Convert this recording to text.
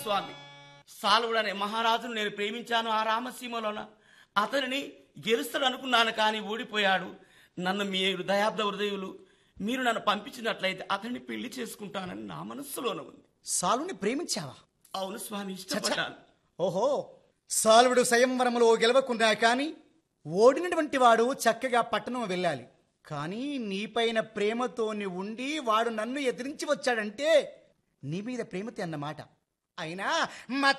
స్వామి సాలువుడనే మహారాజును నేను ప్రేమించాను ఆ రామసీమలోన అతనిని గెలుస్తాడు అనుకున్నాను కానీ ఓడిపోయాడు నన్ను మీరు దయాబ్ద హృదయులు మీరు నన్ను పంపించినట్లయితే అతన్ని పెళ్లి చేసుకుంటానని నా మనస్సులోనే ఉంది సాలుని ప్రేమించావా అవును స్వామి చచ్చ. ఇష్టపడ్డాను ఓహో సాలువుడు స్వయంవరములో గెలవకున్నా కాని ఓడినటువంటి వాడు చక్కగా పట్టణం వెళ్ళాలి కానీ నీపైన ప్రేమతోని ఉండి వాడు నన్ను ఎదిరించి వచ్చాడంటే నీ మీద ప్రేమతే అన్నమాట అయినా మా